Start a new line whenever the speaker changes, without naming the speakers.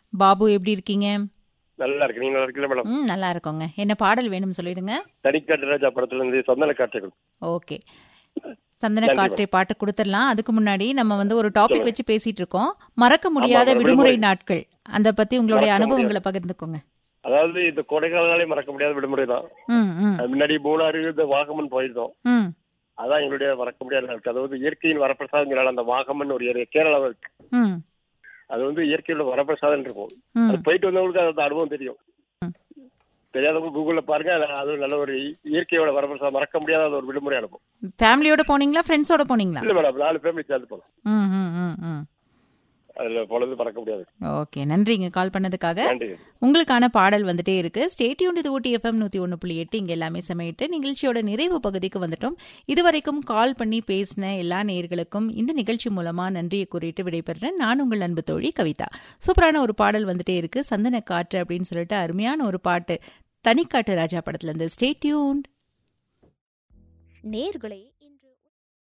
பாபு எப்படி இருக்கீங்க
நல்லா இருக்கு நீங்க நல்லா இருக்கீங்களா மேடம்
ம் நல்லா இருக்கோங்க என்ன பாடல் வேணும் சொல்லிடுங்க
தனிக்காட்டு ராஜா படத்துல இருந்து சொந்தன காட்சிகள்
ஓகே சந்தன
நன்றி,
காற்றை பாட்டு கொடுத்துடலாம் அதுக்கு முன்னாடி நம்ம வந்து ஒரு டாபிக் வச்சு பேசிட்டு இருக்கோம் மறக்க முடியாத
ஆமா,
விடுமுறை
விடுமுறை.
நாட்கள் அத பத்தி உங்களுடைய
மறக்க
அனுபவங்களை பகிர்ந்துக்கோங்க
அதாவது இந்த கொடைக்காலனாலே மறக்க முடியாத விடுமுறை தான்
ம் ம்
அது முன்னாடி மூணாறு இந்த வாகமன் போயிருந்தோம்
ம்
அதான் எங்களுடைய மறக்க முடியாத நாட்கள் அதாவது இயற்கையின் வரப்பிரசாதம் அந்த வாகமன் ஒரு ஏரியா கேரளாவில் இருக்கு
ம்
அது வந்து இயற்கையோட வரப்பிரசாதம் இருக்கும்
ம்
அது போயிட்டு வந்தவங்களுக்கு அந்த அனுபவம் தெரியும் தெரியாதவங்க கூகுள்ல பாருங்க அது- அது ஒரு நல்ல ஒரு இயற்கையோட வரப்பிரசாதம் மறக்க முடியாத ஒரு விடுமுறை அனுபவம்
ஃபேமிலியோட போனீங்களா ஃப்ரெண்ட்ஸோட போனீங்களா
இல்ல மேடம் நாலு ஃபேமிலி சேர்ந்து போகலாம்
ம் ம் ம் ம்
அதுல பொழுது மறக்க முடியாது
ஓகே நன்றிங்க கால் பண்ணதுக்காக
நன்றி
உங்களுக்கான பாடல் வந்துட்டே இருக்கு ஸ்டேட்யூன் இது ஊட்டி எஃப்எம் நூத்தி ஒன்று புள்ளி எட்டு இங்க எல்லாமே சமையிட்டு நிகழ்ச்சியோட நிறைவு பகுதிக்கு வந்துட்டோம் இதுவரைக்கும் கால் பண்ணி பேசின எல்லா நேயர்களுக்கும் இந்த நிகழ்ச்சி மூலமா நன்றியை கூறிட்டு விடைபெறுறேன் நான் உங்கள் அன்பு தோழி கவிதா சூப்பரான ஒரு பாடல் வந்துட்டே இருக்கு சந்தன காற்று அப்படின்னு சொல்லிட்டு அருமையான ஒரு பாட்டு தனிக்காட்டு ராஜா படத்துல இருந்து ஸ்டேட்யூன்
நேர்களே